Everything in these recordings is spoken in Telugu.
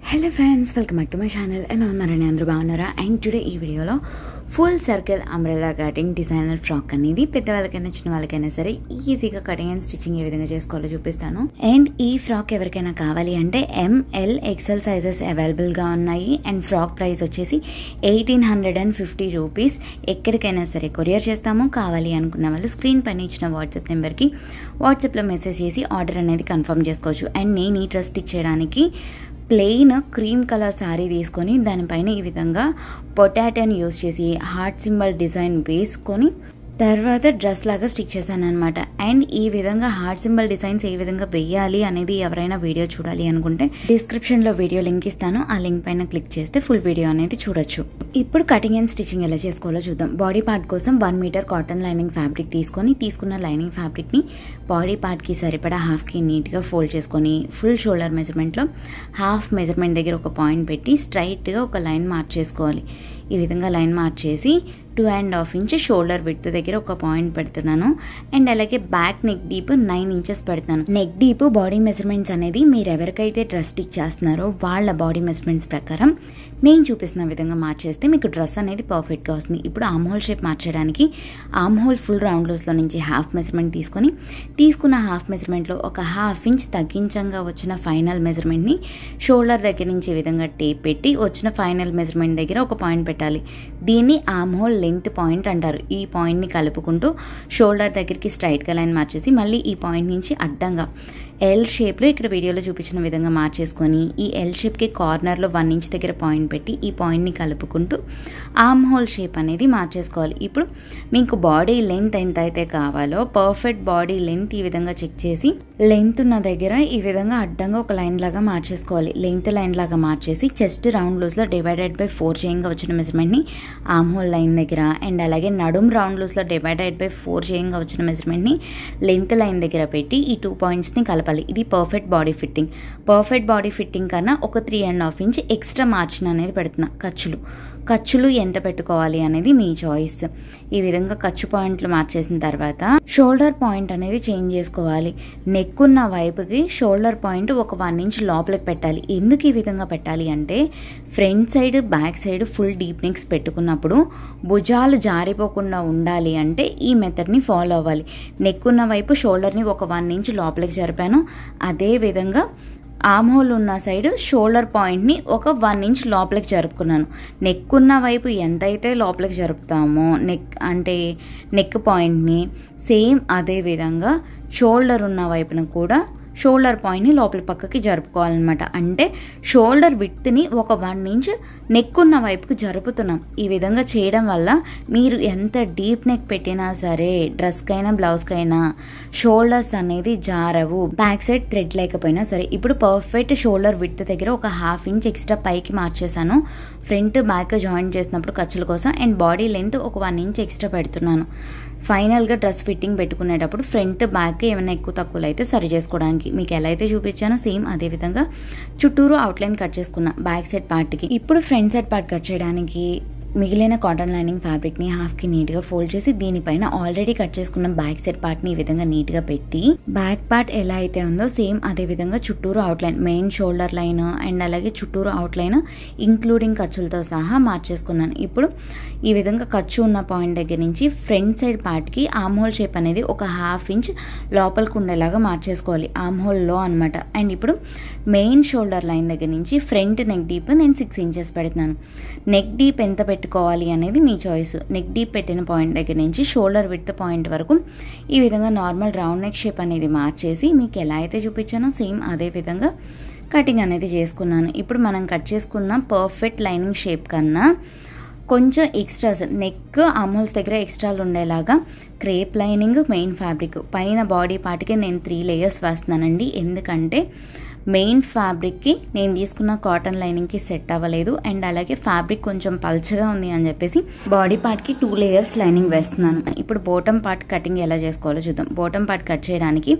hello friends welcome back to my channel ఎలా ఉన్నారని అందరూ బాగున్నారా అండ్ టుడే ఈ వీడియోలో full circle umbrella cutting designer frock అనేది పెద్దవాళ్ళకైనా చిన్న వాళ్ళకైనా సరే ఈజీగా కటింగ్ అండ్ స్టిచ్చింగ్ ఏ విధంగా చేసుకోవాలో చూపిస్తాను అండ్ ఈ ఫ్రాక్ ఎవరికైనా కావాలి అంటే ఎంఎల్ ఎక్సెల్ సైజెస్ అవైలబుల్గా ఉన్నాయి అండ్ ఫ్రాక్ ప్రైస్ వచ్చేసి eighteen hundred and fifty rupees ఎక్కడికైనా సరే కొరియర్ చేస్తాము కావాలి అనుకున్న వాళ్ళు స్క్రీన్ పైన ఇచ్చిన వాట్సాప్ నెంబర్కి వాట్సాప్లో మెసేజ్ చేసి ఆర్డర్ అనేది కన్ఫర్మ్ చేసుకోవచ్చు అండ్ నేను ఈ డ్రెస్ స్టిచ్ చేయడానికి ప్లెయిన్ క్రీమ్ కలర్ శారీ తీసుకొని దానిపైన ఈ విధంగా పొటాటోని యూస్ చేసి హార్ట్ సింబల్ డిజైన్ వేసుకొని తర్వాత డ్రెస్ లాగా స్టిచ్ చేశాను అనమాట అండ్ ఈ విధంగా హార్ట్ సింబల్ డిజైన్స్ ఏ విధంగా వెయ్యాలి అనేది ఎవరైనా వీడియో చూడాలి అనుకుంటే డిస్క్రిప్షన్లో వీడియో లింక్ ఇస్తాను ఆ లింక్ పైన క్లిక్ చేస్తే ఫుల్ వీడియో అనేది చూడొచ్చు ఇప్పుడు కటింగ్ అండ్ స్టిచ్చింగ్ ఎలా చేసుకోవాలో చూద్దాం బాడీ పార్ట్ కోసం one metre cotton lining fabric తీసుకొని తీసుకున్న లైనింగ్ ఫ్యాబ్రిక్ని బాడీ పార్ట్కి సరిపడా హాఫ్కి నీట్గా ఫోల్డ్ చేసుకొని ఫుల్ షోల్డర్ మెజర్మెంట్లో హాఫ్ మెజర్మెంట్ దగ్గర ఒక పాయింట్ పెట్టి స్ట్రైట్గా ఒక లైన్ మార్క్ చేసుకోవాలి ఈ విధంగా లైన్ మార్క్ చేసి two and half inch shoulder width దగ్గర ఒక పాయింట్ పెడుతున్నాను అండ్ అలాగే back neck deep nine inches పెడతాను నెక్ డీప్ బాడీ మెజర్మెంట్స్ అనేది మీరు ఎవరికైతే డ్రెస్ స్టిచ్ చేస్తున్నారో వాళ్ళ బాడీ మెజర్మెంట్స్ ప్రకారం నేను చూపిస్తున్న విధంగా మార్చేస్తే మీకు డ్రెస్ అనేది పర్ఫెక్ట్గా వస్తుంది ఇప్పుడు ఆమ్ హోల్ షేప్ మార్చడానికి ఆమ్ హోల్ ఫుల్ రౌండ్ లోస్లో నుంచి హాఫ్ మెజర్మెంట్ తీసుకొని తీసుకున్న హాఫ్ మెజర్మెంట్లో ఒక హాఫ్ ఇంచ్ తగ్గించంగా వచ్చిన ఫైనల్ మెజర్మెంట్ని షోల్డర్ దగ్గర నుంచి ఈ విధంగా టేప్ పెట్టి వచ్చిన ఫైనల్ మెజర్మెంట్ దగ్గర ఒక పాయింట్ పెట్టాలి దీన్ని ఆమ్ హోల్ లెంత్ పాయింట్ అంటారు ఈ పాయింట్ని కలుపుకుంటూ షోల్డర్ దగ్గరికి స్ట్రైట్గా లైన్ మార్చేసి మళ్ళీ ఈ పాయింట్ నుంచి అడ్డంగా ఎల్ షేప్లో ఇక్కడ వీడియోలో చూపించిన విధంగా మార్చేసుకొని ఈ ఎల్ షేప్కి కార్నర్లో వన్ ఇంచ్ దగ్గర పాయింట్ పెట్టి ఈ పాయింట్ని కలుపుకుంటూ ఆమ్ హోల్ షేప్ అనేది మార్చేసుకోవాలి ఇప్పుడు మీకు బాడీ లెంత్ ఎంత అయితే కావాలో పర్ఫెక్ట్ బాడీ లెంత్ ఈ విధంగా చెక్ చేసి లెంత్ ఉన్న దగ్గర ఈ విధంగా అడ్డంగా ఒక లైన్ లాగా మార్చేసుకోవాలి లెంత్ లైన్ లాగా మార్చేసి చెస్ట్ రౌండ్ లూస్లో డివైడెడ్ బై ఫోర్ చేయంగా వచ్చిన మెజర్మెంట్ని ఆమ్ హోల్ లైన్ దగ్గర అండ్ అలాగే నడుం రౌండ్ లూస్లో డివైడెడ్ బై ఫోర్ చేయంగా వచ్చిన మెజర్మెంట్ని లెంత్ లైన్ దగ్గర పెట్టి ఈ టూ పాయింట్స్ని కలపాలి ఇది perfect body fitting perfect body fitting కన్నా ఒక three and half inch extra margin అనేది పెడుతున్నా ఖర్చులు ఖర్చులు ఎంత పెట్టుకోవాలి అనేది మీ చాయిస్ ఈ విధంగా ఖర్చు పాయింట్లు మార్చేసిన తర్వాత షోల్డర్ పాయింట్ అనేది చేంజ్ చేసుకోవాలి నెక్ ఉన్న వైపుకి షోల్డర్ పాయింట్ ఒక వన్ ఇంచ్ లోపలికి పెట్టాలి ఎందుకు ఈ విధంగా పెట్టాలి అంటే front side back side full deep necks పెట్టుకున్నప్పుడు భుజాలు జారిపోకుండా ఉండాలి అంటే ఈ మెథడ్ని ఫాలో అవ్వాలి నెక్ ఉన్న వైపు షోల్డర్ని ఒక వన్ ఇంచ్ లోపలికి జరిపాను అదే విధంగా ఆమ్ హోల్ ఉన్న సైడ్ షోల్డర్ పాయింట్ని ఒక వన్ ఇంచ్ లోపలికి జరుపుకున్నాను నెక్ ఉన్న వైపు ఎంతైతే లోపలికి జరుపుతామో నెక్ అంటే నెక్ పాయింట్ని సేమ్ అదే విధంగా షోల్డర్ ఉన్న వైపున కూడా షోల్డర్ పాయింట్ని లోపల పక్కకి జరుపుకోవాలన్నమాట అంటే షోల్డర్ విత్ని ఒక వన్ ఇంచ్ నెక్ ఉన్న వైపుకి జరుపుతున్నాం ఈ విధంగా చేయడం వల్ల మీరు ఎంత డీప్ నెక్ పెట్టినా సరే డ్రెస్కైనా బ్లౌజ్కైనా షోల్డర్స్ అనేది జారవు బ్యాక్ సైడ్ థ్రెడ్ లేకపోయినా సరే ఇప్పుడు పర్ఫెక్ట్ షోల్డర్ విత్ దగ్గర ఒక హాఫ్ ఇంచ్ ఎక్స్ట్రా పైకి మార్చేసాను ఫ్రంట్ బ్యాక్ జాయిన్ చేసినప్పుడు ఖర్చుల కోసం అండ్ బాడీ లెంత్ ఒక వన్ ఇంచ్ ఎక్స్ట్రా పెడుతున్నాను ఫైనల్గా డ్రెస్ ఫిట్టింగ్ పెట్టుకునేటప్పుడు ఫ్రంట్ బ్యాక్ ఏమైనా ఎక్కువ తక్కువలు అయితే సరి చేసుకోవడానికి మీకు ఎలా అయితే చూపించానో సేమ్ అదే విధంగా చుట్టూరు అవుట్లైన్ కట్ చేసుకున్నా బ్యాక్ సైడ్ పార్ట్కి ఇప్పుడు ఫ్రంట్ సైడ్ పార్ట్ కట్ చేయడానికి మిగిలిన కాటన్ లైనింగ్ ఫ్యాబ్రిక్ని హాఫ్కి నీట్గా ఫోల్డ్ చేసి దీనిపైన ఆల్రెడీ కట్ చేసుకున్న బ్యాక్ సైడ్ పార్ట్ని ఈ విధంగా నీట్గా పెట్టి బ్యాక్ పార్ట్ ఎలా అయితే ఉందో సేమ్ అదే విధంగా చుట్టూరు outline main shoulder line and అలాగే చుట్టూరు అవుట్లైన్ ఇంక్లూడింగ్ ఖర్చులతో సహా మార్చేసుకున్నాను ఇప్పుడు ఈ విధంగా ఖర్చు ఉన్న పాయింట్ దగ్గర నుంచి ఫ్రంట్ సైడ్ పార్ట్కి ఆమ్ హోల్ షేప్ అనేది ఒక హాఫ్ ఇంచ్ లోపలికి ఉండేలాగా మార్చేసుకోవాలి ఆమ్ హోల్లో అనమాట అండ్ ఇప్పుడు మెయిన్ షోల్డర్ లైన్ దగ్గర నుంచి ఫ్రంట్ నెక్ డీప్ నేను సిక్స్ ఇంచెస్ పెడుతున్నాను నెక్ డీప్ ఎంత పెట్టుకోవాలి అనేది మీ చాయిస్ నెక్ డీప్ పెట్టిన పాయింట్ దగ్గర నుంచి షోల్డర్ విత్ పాయింట్ వరకు ఈ విధంగా నార్మల్ రౌండ్ నెక్ షేప్ అనేది మార్చేసి మీకు ఎలా అయితే చూపించానో సేమ్ అదే విధంగా కటింగ్ అనేది చేసుకున్నాను ఇప్పుడు మనం కట్ చేసుకున్న పర్ఫెక్ట్ లైనింగ్ షేప్ కన్నా కొంచెం ఎక్స్ట్రాస్ నెక్ అమోల్స్ దగ్గర ఎక్స్ట్రాలు ఉండేలాగా క్రేప్ లైనింగ్ మెయిన్ ఫ్యాబ్రిక్ పైన బాడీ పార్ట్కి నేను త్రీ లేయర్స్ వేస్తున్నానండి ఎందుకంటే మెయిన్ ఫ్యాబ్రిక్కి నేను తీసుకున్న కాటన్ లైనింగ్కి సెట్ అవ్వలేదు అండ్ అలాగే ఫ్యాబ్రిక్ కొంచెం పల్చగా ఉంది అని చెప్పేసి బాడీ పార్ట్కి టూ లేయర్స్ లైనింగ్ వేస్తున్నాను ఇప్పుడు బోటమ్ పార్ట్ కటింగ్ ఎలా చేసుకోవాలో చూద్దాం బోటమ్ పార్ట్ కట్ చేయడానికి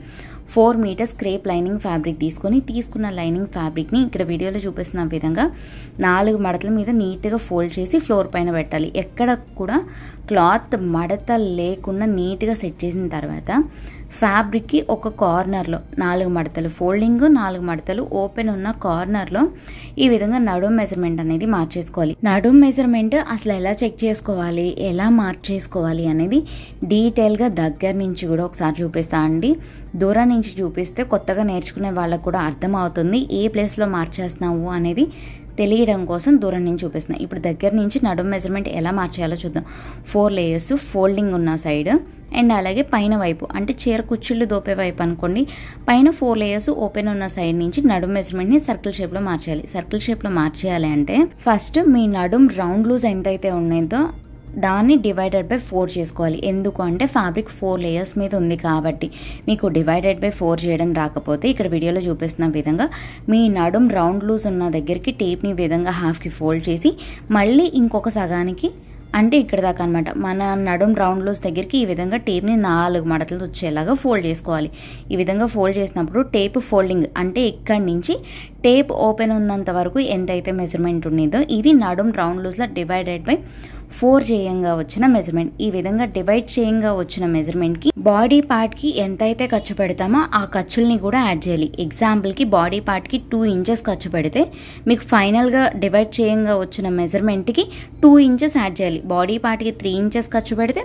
four meters crepe lining fabric తీసుకొని తీసుకున్న లైనింగ్ ఫ్యాబ్రిక్ని ఇక్కడ వీడియోలో చూపిస్తున్న విధంగా నాలుగు మడతల మీద నీట్గా ఫోల్డ్ చేసి ఫ్లోర్ పైన పెట్టాలి ఎక్కడ కూడా క్లాత్ మడత లేకుండా నీట్గా సెట్ చేసిన తర్వాత ఫ్యాబ్రిక్కి ఒక కార్నర్లో నాలుగు మడతలు ఫోల్డింగ్ నాలుగు మడతలు ఓపెన్ ఉన్న కార్నర్లో ఈ విధంగా నడుం మెజర్మెంట్ అనేది మార్చేసుకోవాలి నడుం మెజర్మెంట్ అసలు ఎలా చెక్ చేసుకోవాలి ఎలా మార్చేసుకోవాలి అనేది డీటెయిల్గా దగ్గర నుంచి కూడా ఒకసారి చూపిస్తా అండి దూరం నుంచి చూపిస్తే కొత్తగా నేర్చుకునే వాళ్ళకు కూడా అర్థమవుతుంది ఏ ప్లేస్లో మార్చేస్తున్నావు అనేది తెలియడం కోసం దూరం నుంచి చూపిస్తున్నాను ఇప్పుడు దగ్గర నుంచి నడుం మెజర్మెంట్ ఎలా మార్చేయాలో చూద్దాం ఫోర్ లేయర్స్ ఫోల్డింగ్ ఉన్న సైడ్ అండ్ అలాగే పైన వైపు అంటే చీర కుచ్చుళ్ళు దోపే వైపు అనుకోండి పైన ఫోర్ లేయర్స్ ఓపెన్ ఉన్న సైడ్ నుంచి నడుం మెజర్మెంట్ని సర్కిల్ షేప్లో మార్చేయాలి సర్కిల్ షేప్లో మార్చేయాలి అంటే ఫస్ట్ మీ నడుం రౌండ్ లూజ్ ఎంతైతే ఉన్నదో దాన్ని డివైడెడ్ బై ఫోర్ చేసుకోవాలి ఎందుకు అంటే ఫ్యాబ్రిక్ ఫోర్ లేయర్స్ మీద ఉంది కాబట్టి మీకు డివైడెడ్ బై ఫోర్ చేయడం రాకపోతే ఇక్కడ వీడియోలో చూపిస్తున్న విధంగా మీ నడుం రౌండ్ లూజ్ ఉన్న దగ్గరికి టేప్ని ఈ విధంగా హాఫ్కి ఫోల్డ్ చేసి మళ్ళీ ఇంకొక సగానికి అంటే ఇక్కడ దాకా అనమాట మన నడుం రౌండ్ లూస్ దగ్గరికి ఈ విధంగా టేప్ని నాలుగు మడతలు వచ్చేలాగా ఫోల్డ్ చేసుకోవాలి ఈ విధంగా ఫోల్డ్ చేసినప్పుడు టేప్ ఫోల్డింగ్ అంటే ఇక్కడి నుంచి టేప్ ఓపెన్ ఉన్నంత వరకు ఎంతైతే మెజర్మెంట్ ఉన్నదో ఇది నడుం రౌండ్ లూస్లో డివైడెడ్ బై ఫోర్ చేయంగా వచ్చిన మెజర్మెంట్ ఈ విధంగా డివైడ్ చేయంగా వచ్చిన మెజర్మెంట్కి బాడీ పార్ట్కి ఎంతైతే ఖర్చు పెడతామో ఆ ఖర్చుల్ని కూడా యాడ్ చేయాలి ఎగ్జాంపుల్కి బాడీ పార్ట్కి టూ ఇంచెస్ ఖర్చు పెడితే మీకు ఫైనల్గా డివైడ్ చేయంగా వచ్చిన మెజర్మెంట్కి టూ ఇంచెస్ యాడ్ చేయాలి బాడీ పార్ట్కి త్రీ ఇంచెస్ ఖర్చు పెడితే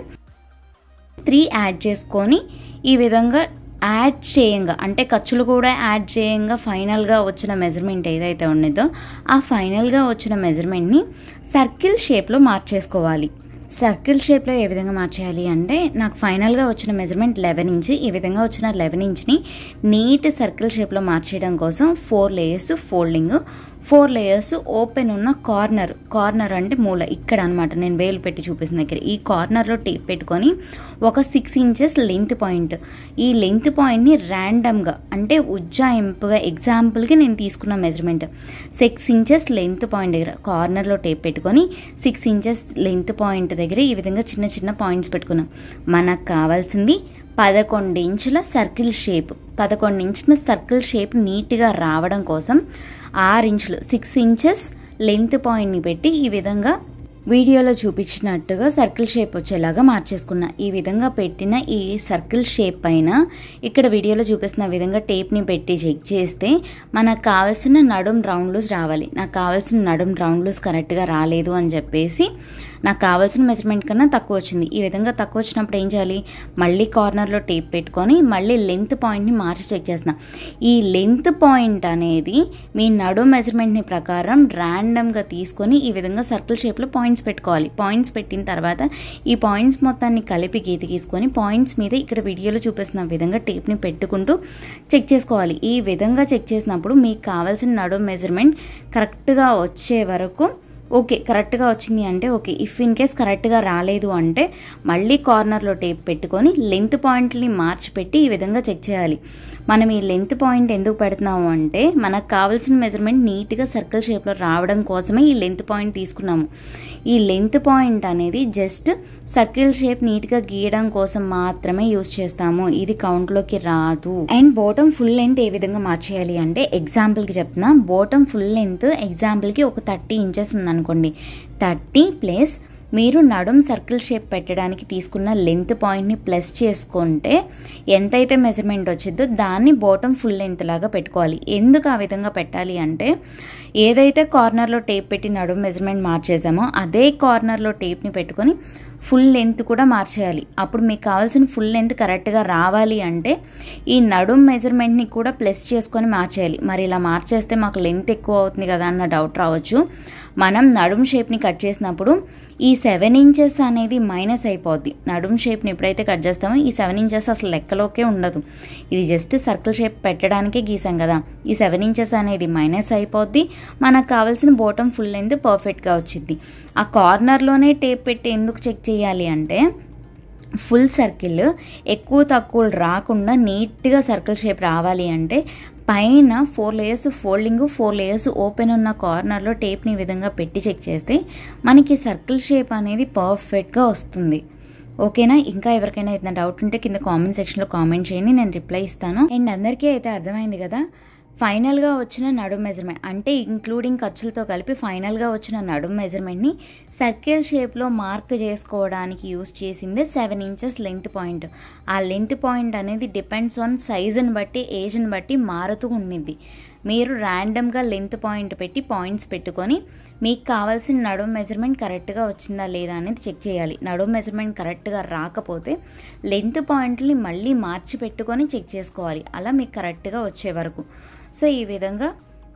త్రీ యాడ్ చేసుకొని ఈ విధంగా యాడ్ చేయంగా అంటే ఖర్చులు కూడా యాడ్ చేయంగా ఫైనల్గా వచ్చిన మెజర్మెంట్ ఏదైతే ఉన్నదో ఆ ఫైనల్గా వచ్చిన మెజర్మెంట్ని సర్కిల్ షేప్లో మార్చేసుకోవాలి సర్కిల్ షేప్లో ఏ విధంగా మార్చేయాలి అంటే నాకు ఫైనల్గా వచ్చిన మెజర్మెంట్ లెవెన్ ఇంచ్ ఈ విధంగా వచ్చిన లెవెన్ ఇంచ్ని నీట్ సర్కిల్ షేప్లో మార్చేయడం కోసం four layers folding four layers open ఉన్న కార్నర్ కార్నర్ అంటే మూల ఇక్కడ అనమాట నేను వేలు పెట్టి చూపిస్తున్న దగ్గర ఈ కార్నర్లో టేప్ పెట్టుకొని ఒక సిక్స్ ఇంచెస్ లెంత్ పాయింట్ ఈ లెంత్ పాయింట్ని ర్యాండమ్గా అంటే ఉజ్జాయింపుగా ఎగ్జాంపుల్కి నేను తీసుకున్న measurement six inches length point దగ్గర కార్నర్లో టేప్ పెట్టుకొని సిక్స్ ఇంచెస్ లెంత్ పాయింట్ దగ్గర ఈ విధంగా చిన్న చిన్న పాయింట్స్ పెట్టుకున్నాం మనకు కావాల్సింది పదకొండు ఇంచుల సర్కిల్ షేప్ పదకొండు ఇంచుల సర్కిల్ షేప్ నీట్గా రావడం కోసం ఆరు ఇంచులు సిక్స్ ఇంచెస్ లెంత్ పాయింట్ని పెట్టి ఈ విధంగా వీడియోలో చూపించినట్టుగా సర్కిల్ షేప్ వచ్చేలాగా మార్చేసుకున్నా ఈ విధంగా పెట్టిన ఈ సర్కిల్ షేప్ పైన ఇక్కడ వీడియోలో చూపిస్తున్న విధంగా టేప్ని పెట్టి చెక్ చేస్తే మనకు కావాల్సిన నడుం రౌండ్ లూస్ రావాలి నాకు కావాల్సిన నడుం రౌండ్ లూస్ కరెక్ట్గా రాలేదు అని చెప్పేసి నాకు కావాల్సిన మెజర్మెంట్ కన్నా తక్కువ వచ్చింది ఈ విధంగా తక్కువ వచ్చినప్పుడు ఏం చేయాలి మళ్ళీ కార్నర్లో టేప్ పెట్టుకొని మళ్ళీ లెంత్ పాయింట్ని మార్చి చెక్ చేసిన ఈ లెంత్ పాయింట్ అనేది మీ నడుం మెజర్మెంట్ని ప్రకారం ర్యాండమ్గా తీసుకొని ఈ విధంగా సర్కిల్ షేప్లో పాయింట్స్ పెట్టుకోవాలి పాయింట్స్ పెట్టిన తర్వాత ఈ పాయింట్స్ మొత్తాన్ని కలిపి గీత గీసుకొని పాయింట్స్ మీద ఇక్కడ వీడియోలో చూపిస్తున్న విధంగా టేప్ని పెట్టుకుంటూ చెక్ చేసుకోవాలి ఈ విధంగా చెక్ చేసినప్పుడు మీకు కావాల్సిన నడుం మెజర్మెంట్ కరెక్ట్గా వచ్చే వరకు ఓకే కరెక్ట్గా వచ్చింది అంటే ఓకే ఇఫ్ ఇన్ కేస్ కరెక్ట్గా రాలేదు అంటే మళ్ళీ కార్నర్లో టేప్ పెట్టుకొని లెంత్ పాయింట్ని మార్చి పెట్టి ఈ విధంగా చెక్ చేయాలి మనం ఈ లెంత్ పాయింట్ ఎందుకు పెడుతున్నాము అంటే మనకు కావాల్సిన మెజర్మెంట్ నీట్గా సర్కిల్ షేప్లో రావడం కోసమే ఈ లెంత్ పాయింట్ తీసుకున్నాము ఈ లెంత్ పాయింట్ అనేది జస్ట్ సర్కిల్ షేప్ నీట్గా గీయడం కోసం మాత్రమే యూస్ చేస్తాము ఇది కౌంట్లోకి రాదు అండ్ బోటం ఫుల్ లెంత్ ఏ విధంగా మార్చేయాలి అంటే ఎగ్జాంపుల్కి చెప్తున్నా బోటం ఫుల్ లెంత్ ఎగ్జాంపుల్కి ఒక థర్టీ ఇంచెస్ ఉందనుకోండి థర్టీ ప్లస్ మీరు నడుం సర్కిల్ షేప్ పెట్టడానికి తీసుకున్న లెంత్ పాయింట్ని ప్లస్ చేసుకుంటే ఎంతైతే మెజర్మెంట్ వచ్చిందో దాన్ని బోటం ఫుల్ లెంత్ లాగా పెట్టుకోవాలి ఎందుకు ఆ విధంగా పెట్టాలి అంటే ఏదైతే కార్నర్లో టేప్ పెట్టి నడుం మెజర్మెంట్ మార్చేసామో అదే కార్నర్లో టేప్ని పెట్టుకొని ఫుల్ లెంత్ కూడా మార్చేయాలి అప్పుడు మీకు కావాల్సిన ఫుల్ లెంత్ కరెక్ట్గా రావాలి అంటే ఈ నడుం మెజర్మెంట్ని కూడా ప్లస్ చేసుకొని మార్చేయాలి మరి ఇలా మార్చేస్తే మాకు లెంత్ ఎక్కువ అవుతుంది కదా అన్న డౌట్ రావచ్చు మనం నడుం షేప్ని కట్ చేసినప్పుడు ఈ సెవెన్ ఇంచెస్ అనేది మైనస్ అయిపోద్ది నడుం షేప్ని ఎప్పుడైతే కట్ చేస్తామో ఈ సెవెన్ ఇంచెస్ అసలు లెక్కలోకే ఉండదు ఇది జస్ట్ సర్కిల్ షేప్ పెట్టడానికే గీసాం కదా ఈ సెవెన్ ఇంచెస్ అనేది మైనస్ అయిపోద్ది మనకు కావాల్సిన బోటం ఫుల్ లెంత్ పర్ఫెక్ట్గా వచ్చింది ఆ కార్నర్లోనే టేప్ పెట్టి ఎందుకు చెక్ చేయాలి అంటే ఫుల్ సర్కిల్ ఎక్కువ తక్కువ రాకుండా నీట్గా సర్కిల్ షేప్ రావాలి అంటే పైన four layers folding four layers open ఉన్న కార్నర్లో టేప్ని ఈ విధంగా పెట్టి చెక్ చేస్తే మనకి సర్కిల్ షేప్ అనేది పర్ఫెక్ట్గా వస్తుంది ఓకేనా ఇంకా ఎవరికైనా ఏదైనా డౌట్ ఉంటే కింద కామెంట్ సెక్షన్లో కామెంట్ చేయండి నేను రిప్లై ఇస్తాను అండ్ అందరికీ అయితే అర్థమైంది కదా ఫైనల్గా వచ్చిన నడుం మెజర్మెంట్ అంటే ఇంక్లూడింగ్ ఖర్చులతో కలిపి ఫైనల్గా వచ్చిన నడుం మెజర్మెంట్ని సర్కిల్ షేప్లో మార్క్ చేసుకోవడానికి యూస్ చేసింది సెవెన్ ఇంచెస్ లెంత్ పాయింట్ ఆ లెంత్ పాయింట్ అనేది డిపెండ్స్ ఆన్ సైజుని బట్టి ఏజ్ని బట్టి మారుతూ ఉండిద్ది మీరు ర్యాండమ్గా లెంత్ పాయింట్ పెట్టి పాయింట్స్ పెట్టుకొని మీకు కావాల్సిన నడుం మెజర్మెంట్ కరెక్ట్గా వచ్చిందా లేదా అనేది చెక్ చేయాలి నడుం మెజర్మెంట్ కరెక్ట్గా రాకపోతే లెంత్ పాయింట్ని మళ్ళీ మార్చి పెట్టుకొని చెక్ చేసుకోవాలి అలా మీకు కరెక్ట్గా వచ్చే వరకు సో ఈ విధంగా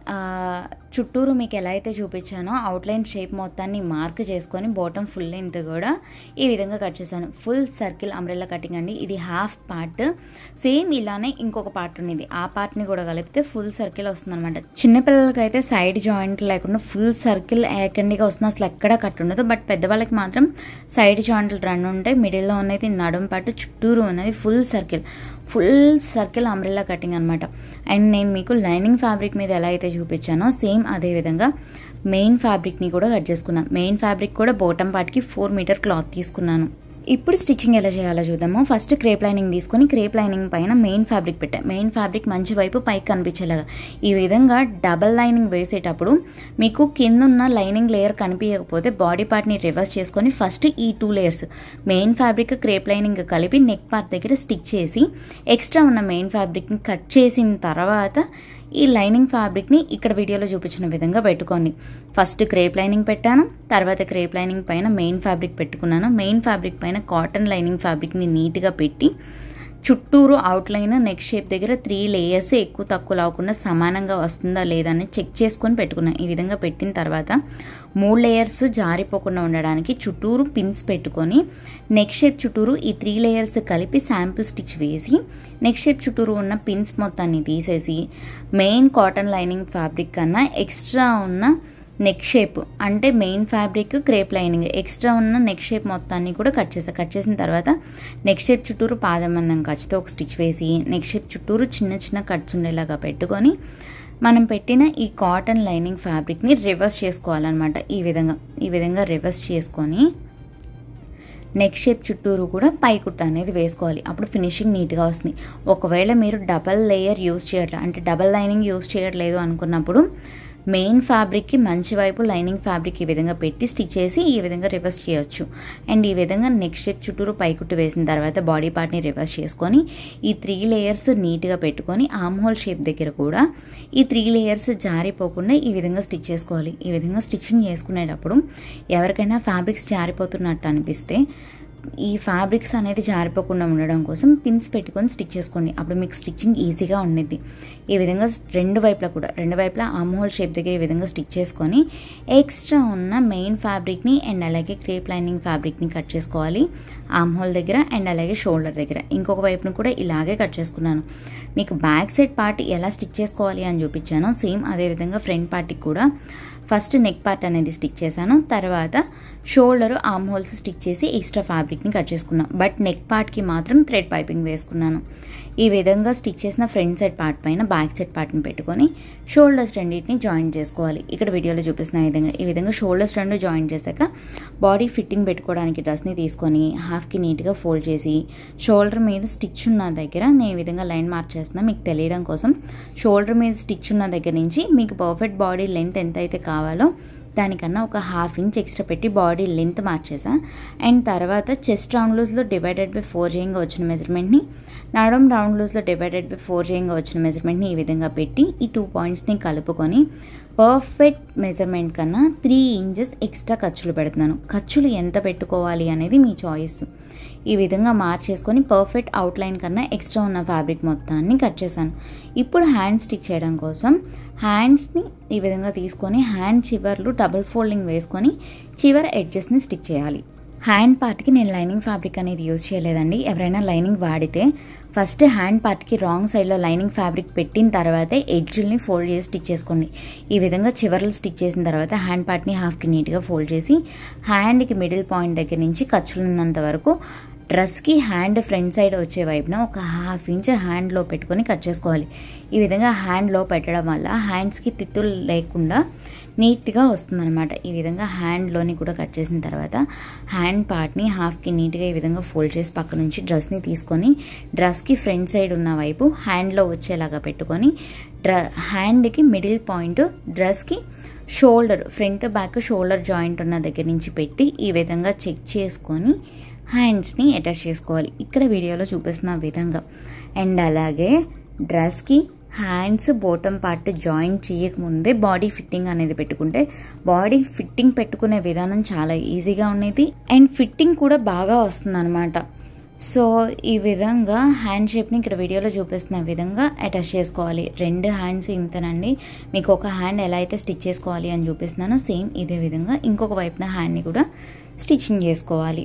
చుట్టూరు మీకు ఎలా అయితే చూపించానో అవుట్లైన్ షేప్ మొత్తాన్ని మార్క్ చేసుకొని బాటమ్ ఫుల్ లెంత్ కూడా ఈ విధంగా కట్ చేశాను ఫుల్ సర్కిల్ అంబ్రెల్లా కటింగ్ అండి ఇది హాఫ్ పార్ట్ సేమ్ ఇలానే ఇంకొక పార్ట్ ఉన్నది ఆ పార్ట్ని కూడా కలిపితే ఫుల్ సర్కిల్ వస్తుంది అనమాట చిన్నపిల్లలకి అయితే సైడ్ జాయింట్ లేకుండా ఫుల్ సర్కిల్ ఏకండిగా వస్తుంది అసలు ఎక్కడ కట్ ఉండదు బట్ పెద్దవాళ్ళకి మాత్రం సైడ్ జాయింట్లు రన్ ఉంటాయి మిడిల్లో ఉన్నది నడుం పాటు చుట్టూరు ఉన్నది full circle full circle umbrella cutting అనమాట అండ్ నేను మీకు లైనింగ్ ఫ్యాబ్రిక్ మీద ఎలా అయితే చూపించానో సేమ్ అదే విధంగా మెయిన్ ఫ్యాబ్రిక్ని కూడా కట్ చేసుకున్నాను మెయిన్ ఫ్యాబ్రిక్ కూడా బోటం పార్ట్కి ఫోర్ మీటర్ క్లాత్ తీసుకున్నాను ఇప్పుడు స్టిచ్చింగ్ ఎలా చేయాలో చూద్దాము ఫస్ట్ క్రేప్ లైనింగ్ తీసుకొని క్రేప్ లైనింగ్ పైన మెయిన్ ఫ్యాబ్రిక్ పెట్టా మెయిన్ ఫ్యాబ్రిక్ మంచి వైపు పైకి కనిపించేలాగా ఈ విధంగా డబల్ లైనింగ్ వేసేటప్పుడు మీకు కింద ఉన్న లైనింగ్ లేయర్ కనిపించకపోతే బాడీ పార్ట్ని రివర్స్ చేసుకొని ఫస్ట్ ఈ two layers main fabric crepe lining కలిపి నెక్ పార్ట్ దగ్గర స్టిచ్ చేసి ఎక్స్ట్రా ఉన్న మెయిన్ ఫ్యాబ్రిక్ని కట్ చేసిన తర్వాత ఈ లైనింగ్ ఫ్యాబ్రిక్ని ఇక్కడ వీడియోలో చూపించిన విధంగా పెట్టుకోండి ఫస్ట్ క్రేప్ లైనింగ్ పెట్టాను తర్వాత క్రేప్ లైనింగ్ పైన మెయిన్ ఫ్యాబ్రిక్ పెట్టుకున్నాను మెయిన్ ఫ్యాబ్రిక్ పైన కాటన్ లైనింగ్ ఫ్యాబ్రిక్ని నీట్గా పెట్టి చుట్టూరు అవుట్లైన్ నెక్ షేప్ దగ్గర త్రీ లేయర్స్ ఎక్కువ తక్కువ లేకుండా సమానంగా వస్తుందా లేదా అని చెక్ చేసుకొని పెట్టుకున్నాను ఈ విధంగా పెట్టిన తర్వాత మూడు లేయర్స్ జారిపోకుండా ఉండడానికి చుట్టూరు పిన్స్ పెట్టుకొని నెక్ షేప్ చుట్టూరు ఈ త్రీ లేయర్స్ కలిపి శాంపుల్ స్టిచ్ వేసి నెక్ షేప్ చుట్టూరు ఉన్న పిన్స్ మొత్తాన్ని తీసేసి మెయిన్ కాటన్ లైనింగ్ ఫ్యాబ్రిక్ కన్నా ఎక్స్ట్రా ఉన్న నెక్ షేప్ అంటే main fabric crepe lining extra ఉన్న నెక్ షేప్ మొత్తాన్ని కూడా కట్ చేసా కట్ చేసిన తర్వాత నెక్ షేప్ చుట్టూరు పాదమందం ఖర్చుతో ఒక స్టిచ్ వేసి నెక్ షేప్ చుట్టూరు చిన్న చిన్న కట్స్ ఉండేలాగా పెట్టుకొని మనం పెట్టిన ఈ కాటన్ లైనింగ్ ఫ్యాబ్రిక్ని రివర్స్ చేసుకోవాలన్నమాట ఈ విధంగా ఈ విధంగా రివర్స్ చేసుకొని నెక్ షేప్ చుట్టూరు కూడా పై కుట్ట అనేది వేసుకోవాలి అప్పుడు ఫినిషింగ్ నీట్గా వస్తుంది ఒకవేళ మీరు డబల్ లేయర్ యూస్ చేయట్లేదు అంటే డబల్ లైనింగ్ యూస్ చేయట్లేదు అనుకున్నప్పుడు మెయిన్ ఫ్యాబ్రిక్కి మంచి వైపు లైనింగ్ ఫ్యాబ్రిక్ ఈ విధంగా పెట్టి స్టిచ్ చేసి ఈ విధంగా రివర్స్ చేయొచ్చు అండ్ ఈ విధంగా నెక్ షేప్ చుట్టూరు పైకుట్టు వేసిన తర్వాత బాడీ పార్ట్ని రివర్స్ చేసుకొని ఈ త్రీ లేయర్స్ నీట్గా పెట్టుకొని ఆమ్ హోల్ షేప్ దగ్గర కూడా ఈ త్రీ లేయర్స్ జారిపోకుండా ఈ విధంగా స్టిచ్ చేసుకోవాలి ఈ విధంగా స్టిచ్చింగ్ చేసుకునేటప్పుడు ఎవరికైనా ఫ్యాబ్రిక్స్ జారిపోతున్నట్టు అనిపిస్తే ఈ ఫ్యాబ్రిక్స్ అనేది జారిపోకుండా ఉండడం కోసం పిన్స్ పెట్టుకొని స్టిచ్ చేసుకోండి అప్పుడు మీకు స్టిచ్చింగ్ ఈజీగా ఉండిద్ది ఈ విధంగా రెండు వైపులా కూడా రెండు వైపులా ఆమ్ హోల్ షేప్ దగ్గర ఈ విధంగా స్టిచ్ చేసుకొని ఎక్స్ట్రా ఉన్న మెయిన్ ఫ్యాబ్రిక్ని అండ్ అలాగే క్రేప్ లైనింగ్ ఫ్యాబ్రిక్ని కట్ చేసుకోవాలి ఆమ్ హోల్ దగ్గర అండ్ అలాగే షోల్డర్ దగ్గర ఇంకొక వైపును కూడా ఇలాగే కట్ చేసుకున్నాను మీకు బ్యాక్ సైడ్ పార్ట్ ఎలా స్టిచ్ చేసుకోవాలి అని చూపించాను సేమ్ అదేవిధంగా ఫ్రంట్ పార్ట్కి కూడా ఫస్ట్ నెక్ పార్ట్ అనేది స్టిక్ చేశాను తర్వాత షోల్డర్ ఆమ్ హోల్స్ స్టిక్ చేసి ఎక్స్ట్రా ఫ్యాబ్రిక్ని కట్ చేసుకున్నాను బట్ నెక్ పార్ట్కి మాత్రం థ్రెడ్ పైపింగ్ వేసుకున్నాను ఈ విధంగా స్టిచ్ చేసిన ఫ్రంట్ సైడ్ పార్ట్ పైన బ్యాక్ సైడ్ పార్ట్ని పెట్టుకొని షోల్డర్స్ రెండింటిని జాయిన్ చేసుకోవాలి ఇక్కడ వీడియోలో చూపిస్తున్న విధంగా ఈ విధంగా షోల్డర్స్ రెండు జాయిన్ చేశాక బాడీ ఫిట్టింగ్ పెట్టుకోవడానికి డ్రెస్ని తీసుకొని హాఫ్కి నీట్గా ఫోల్డ్ చేసి షోల్డర్ మీద స్టిచ్ ఉన్న దగ్గర నేను ఈ విధంగా లైన్ మార్క్ చేస్తున్నా మీకు తెలియడం కోసం షోల్డర్ మీద స్టిచ్ ఉన్న దగ్గర నుంచి మీకు పర్ఫెక్ట్ బాడీ లెంత్ ఎంత అయితే కావాలో దానికన్నా ఒక హాఫ్ ఇంచ్ ఎక్స్ట్రా పెట్టి బాడీ లెంత్ మార్చేసా అండ్ తర్వాత చెస్ట్ రౌండ్ లూజ్లో డివైడెడ్ బై ఫోర్ చేయంగా వచ్చిన మెజర్మెంట్ని నడం రౌండ్ లూజ్లో డివైడెడ్ బై ఫోర్ చేయంగా వచ్చిన మెజర్మెంట్ని ఈ విధంగా పెట్టి ఈ టూ పాయింట్స్ని కలుపుకొని పర్ఫెక్ట్ మెజర్మెంట్ కన్నా త్రీ ఇంచెస్ ఎక్స్ట్రా ఖర్చులు పెడుతున్నాను ఖర్చులు ఎంత పెట్టుకోవాలి అనేది మీ చాయిస్ ఈ విధంగా మార్చేసుకొని పర్ఫెక్ట్ అవుట్లైన్ కన్నా ఎక్స్ట్రా ఉన్న ఫ్యాబ్రిక్ మొత్తాన్ని కట్ చేశాను ఇప్పుడు హ్యాండ్ స్టిచ్ చేయడం కోసం హ్యాండ్స్ని ఈ విధంగా తీసుకొని హ్యాండ్ చివర్లు డబుల్ ఫోల్డింగ్ వేసుకొని చివర ఎడ్జెస్ని స్టిచ్ చేయాలి హ్యాండ్ పార్ట్కి నేను లైనింగ్ ఫ్యాబ్రిక్ అనేది యూజ్ చేయలేదండి ఎవరైనా లైనింగ్ వాడితే ఫస్ట్ హ్యాండ్ పార్ట్కి రాంగ్ సైడ్లో లైనింగ్ ఫ్యాబ్రిక్ పెట్టిన తర్వాతే ఎడ్జ్ని ఫోల్డ్ చేసి స్టిచ్ చేసుకోండి ఈ విధంగా చివర్లు స్టిచ్ చేసిన తర్వాత హ్యాండ్ పార్ట్ని హాఫ్కి నీట్గా ఫోల్డ్ చేసి హ్యాండ్కి మిడిల్ పాయింట్ దగ్గర నుంచి ఖర్చులు ఉన్నంత వరకు డ్రెస్కి హ్యాండ్ ఫ్రంట్ సైడ్ వచ్చే వైపున ఒక హాఫ్ ఇంచ్ హ్యాండ్లో పెట్టుకొని కట్ చేసుకోవాలి ఈ విధంగా హ్యాండ్లో పెట్టడం వల్ల హ్యాండ్స్కి తిత్తులు లేకుండా నీట్గా వస్తుందన్నమాట ఈ విధంగా హ్యాండ్లోని కూడా కట్ చేసిన తర్వాత హ్యాండ్ పార్ట్ని హాఫ్కి నీట్గా ఈ విధంగా ఫోల్డ్ చేసి పక్క నుంచి డ్రెస్ని తీసుకొని డ్రెస్కి ఫ్రంట్ సైడ్ ఉన్న వైపు హ్యాండ్లో వచ్చేలాగా పెట్టుకొని డ్ర హ్యాండ్కి మిడిల్ పాయింట్ డ్రెస్కి shoulder front back shoulder joint ఉన్న దగ్గర నుంచి పెట్టి ఈ విధంగా చెక్ చేసుకొని హ్యాండ్స్ని అటాచ్ చేసుకోవాలి ఇక్కడ వీడియోలో చూపిస్తున్న విధంగా అండ్ అలాగే డ్రెస్కి హ్యాండ్స్ బోటమ్ పార్ట్ జాయిన్ చేయకముందే బాడీ ఫిట్టింగ్ అనేది పెట్టుకుంటే బాడీ ఫిట్టింగ్ పెట్టుకునే విధానం చాలా ఈజీగా ఉండేది అండ్ ఫిట్టింగ్ కూడా బాగా వస్తుంది సో ఈ విధంగా హ్యాండ్ షేప్ని ఇక్కడ వీడియోలో చూపిస్తున్న విధంగా అటాచ్ చేసుకోవాలి రెండు హ్యాండ్స్ ఇంతనండి మీకు ఒక హ్యాండ్ ఎలా అయితే స్టిచ్ చేసుకోవాలి అని చూపిస్తున్నానో సేమ్ ఇదే విధంగా ఇంకొక వైపున హ్యాండ్ని కూడా స్టిచ్చింగ్ చేసుకోవాలి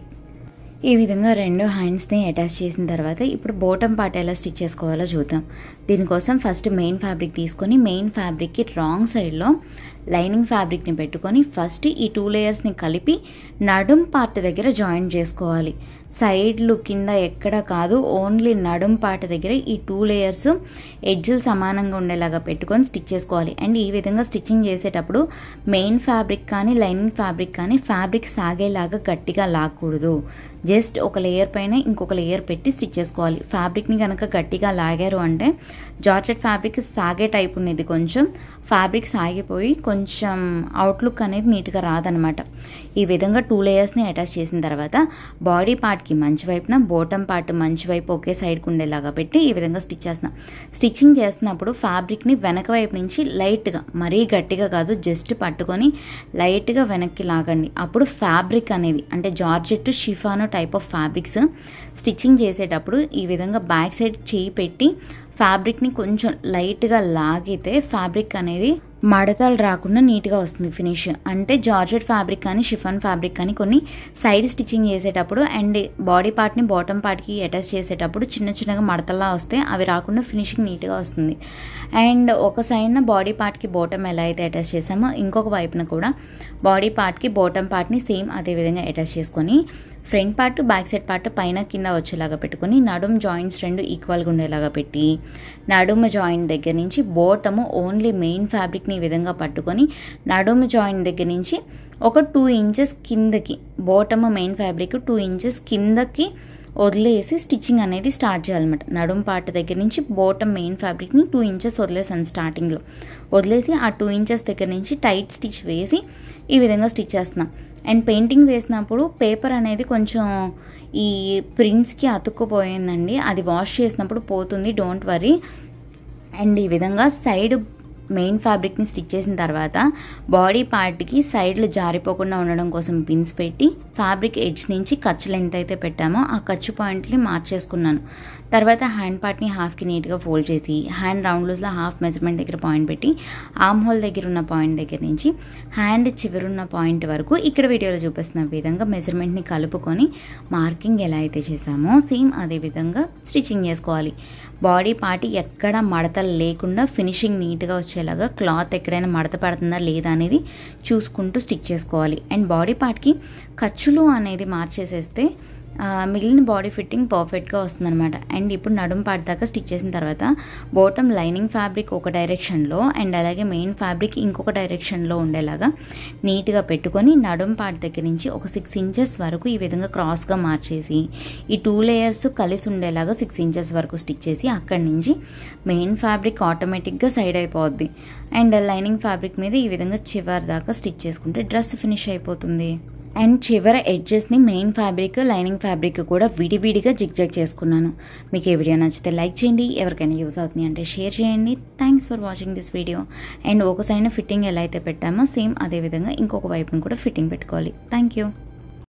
ఈ విధంగా రెండు హ్యాండ్స్ని అటాచ్ చేసిన తర్వాత ఇప్పుడు బోటమ్ పార్ట్ ఎలా స్టిచ్ చేసుకోవాలో చూద్దాం దీనికోసం ఫస్ట్ మెయిన్ ఫ్యాబ్రిక్ తీసుకొని మెయిన్ ఫ్యాబ్రిక్కి రాంగ్ సైడ్లో లైనింగ్ ఫ్యాబ్రిక్ని పెట్టుకొని ఫస్ట్ ఈ టూ లేయర్స్ని కలిపి నడుం పార్ట్ దగ్గర జాయిన్ చేసుకోవాలి సైడ్లు కింద ఎక్కడ కాదు ఓన్లీ నడుం పార్ట్ దగ్గర ఈ టూ లేయర్స్ ఎడ్జులు సమానంగా ఉండేలాగా పెట్టుకొని స్టిచ్ చేసుకోవాలి అండ్ ఈ విధంగా స్టిచ్చింగ్ చేసేటప్పుడు మెయిన్ ఫ్యాబ్రిక్ కానీ లైనింగ్ ఫ్యాబ్రిక్ కానీ ఫ్యాబ్రిక్ సాగేలాగా గట్టిగా లాగకూడదు జస్ట్ ఒక లేయర్ పైన ఇంకొక లేయర్ పెట్టి స్టిచ్ చేసుకోవాలి ఫ్యాబ్రిక్ని కనుక గట్టిగా లాగారు అంటే జార్జెట్ ఫ్యాబ్రిక్ సాగే టైప్ ఉన్నది కొంచెం ఫ్యాబ్రిక్ సాగిపోయి కొంచెం అవుట్లుక్ అనేది నీట్గా రాదనమాట ఈ విధంగా టూ లేయర్స్ని అటాచ్ చేసిన తర్వాత బాడీ పార్ట్కి మంచి వైపున బోటమ్ పార్ట్ మంచి వైపు ఒకే సైడ్కి ఉండేలాగా పెట్టి ఈ విధంగా స్టిచ్ చేస్తున్నాం స్టిచ్చింగ్ చేస్తున్నప్పుడు ఫ్యాబ్రిక్ని వెనక వైపు నుంచి లైట్గా మరీ గట్టిగా కాదు జస్ట్ పట్టుకొని లైట్గా వెనక్కి లాగండి అప్పుడు ఫ్యాబ్రిక్ అనేది అంటే georgette chiffon type of fabrics stitching చేసేటప్పుడు ఈ విధంగా బ్యాక్ సైడ్ చేయి పెట్టి ఫ్యాబ్రిక్ని కొంచెం లైట్గా లాగితే ఫ్యాబ్రిక్ అనేది మడతలు రాకుండా నీట్గా వస్తుంది ఫినిష్ అంటే జార్జెట్ ఫ్యాబ్రిక్ కానీ షిఫాన్ ఫ్యాబ్రిక్ కానీ కొన్ని సైడ్ స్టిచ్చింగ్ చేసేటప్పుడు అండ్ బాడీ పార్ట్ని బాటమ్ పార్ట్కి అటాచ్ చేసేటప్పుడు చిన్న చిన్నగా మడతలా వస్తే అవి రాకుండా ఫినిషింగ్ నీట్గా వస్తుంది అండ్ ఒక సైడ్న బాడీ పార్ట్కి బాటమ్ ఎలా అయితే అటాచ్ చేసామో ఇంకొక వైపున కూడా బాడీ పార్ట్కి బాటమ్ పార్ట్ని సేమ్ అదే విధంగా అటాచ్ చేసుకొని front part back side part పైన కింద వచ్చేలాగా పెట్టుకొని నడుము జాయింట్స్ రెండు ఈక్వల్గా ఉండేలాగా పెట్టి నడుము జాయింట్ దగ్గర నుంచి బోటము ఓన్లీ మెయిన్ ఫ్యాబ్రిక్ని ఈ విధంగా పట్టుకొని నడుము జాయింట్ దగ్గర నుంచి ఒక టూ ఇంచెస్ కిందకి bottom main fabric two inches కిందకి వదిలేసి స్టిచ్చింగ్ అనేది స్టార్ట్ చేయాలన్నమాట నడుం పార్ట్ దగ్గర నుంచి బోటమ్ మెయిన్ ఫ్యాబ్రిక్ని టూ ఇంచెస్ వదిలేసాను స్టార్టింగ్లో వదిలేసి ఆ టూ ఇంచెస్ దగ్గర నుంచి టైట్ స్టిచ్ వేసి ఈ విధంగా స్టిచ్ చేస్తున్నాం అండ్ పెయింటింగ్ వేసినప్పుడు పేపర్ అనేది కొంచెం ఈ ప్రింట్స్కి అతుక్కుపోయిందండి అది వాష్ చేసినప్పుడు పోతుంది డోంట్ వరీ అండ్ ఈ విధంగా సైడ్ మెయిన్ ఫ్యాబ్రిక్ని స్టిచ్ చేసిన తర్వాత బాడీ పార్ట్కి సైడ్లు జారిపోకుండా ఉండడం కోసం పిన్స్ పెట్టి ఫ్యాబ్రిక్ ఎడ్జ్ నుంచి ఖర్చులు ఎంత అయితే పెట్టామో ఆ ఖర్చు పాయింట్ని మార్చేసుకున్నాను తర్వాత హ్యాండ్ పార్ట్ని హాఫ్కి నీట్గా ఫోల్డ్ చేసి హ్యాండ్ రౌండ్ లూజ్లో హాఫ్ మెజర్మెంట్ దగ్గర పాయింట్ పెట్టి ఆమ్ హోల్ దగ్గర ఉన్న పాయింట్ దగ్గర నుంచి హ్యాండ్ చివరున్న పాయింట్ వరకు ఇక్కడ వీడియోలో చూపిస్తున్న విధంగా మెజర్మెంట్ని కలుపుకొని మార్కింగ్ ఎలా అయితే చేసామో సేమ్ అదే విధంగా స్టిచ్చింగ్ చేసుకోవాలి బాడీ పార్ట్ ఎక్కడ మడతలు లేకుండా ఫినిషింగ్ నీట్గా వచ్చేలాగా క్లాత్ ఎక్కడైనా మడత పడుతుందా లేదా అనేది చూసుకుంటూ స్టిచ్ చేసుకోవాలి అండ్ బాడీ పార్ట్కి ఖర్చులు అనేది మార్చేసేస్తే మిగిలిన బాడీ ఫిట్టింగ్ పర్ఫెక్ట్గా వస్తుందన్నమాట అండ్ ఇప్పుడు నడుం పార్ట్ దాకా స్టిచ్ చేసిన తర్వాత బోటమ్ లైనింగ్ ఫ్యాబ్రిక్ ఒక డైరెక్షన్లో అండ్ అలాగే మెయిన్ ఫ్యాబ్రిక్ ఇంకొక డైరెక్షన్లో ఉండేలాగా నీట్గా పెట్టుకొని నడుం పార్ట్ దగ్గర నుంచి ఒక సిక్స్ ఇంచెస్ వరకు ఈ విధంగా క్రాస్గా మార్చేసి ఈ టూ లేయర్స్ కలిసి ఉండేలాగా సిక్స్ ఇంచెస్ వరకు స్టిచ్ చేసి అక్కడి నుంచి మెయిన్ ఫ్యాబ్రిక్ ఆటోమేటిక్గా సైడ్ అయిపోద్ది అండ్ లైనింగ్ ఫ్యాబ్రిక్ మీద ఈ విధంగా చివరి దాకా స్టిచ్ చేసుకుంటే డ్రెస్ ఫినిష్ అయిపోతుంది అండ్ చివర ఎడ్జెస్ని మెయిన్ ఫ్యాబ్రిక్ లైనింగ్ ఫ్యాబ్రిక్ కూడా విడివిడిగా జిగ్జాగ్ చేసుకున్నాను మీకు ఈ వీడియో నచ్చితే లైక్ చేయండి ఎవరికైనా యూస్ అవుతుంది అంటే షేర్ చేయండి thanks for watching this video and ఒక సైడ్ ఫిట్టింగ్ ఎలా అయితే పెట్టామో సేమ్ అదే విధంగా ఇంకొక వైపును కూడా ఫిట్టింగ్ పెట్టుకోవాలి థ్యాంక్ యూ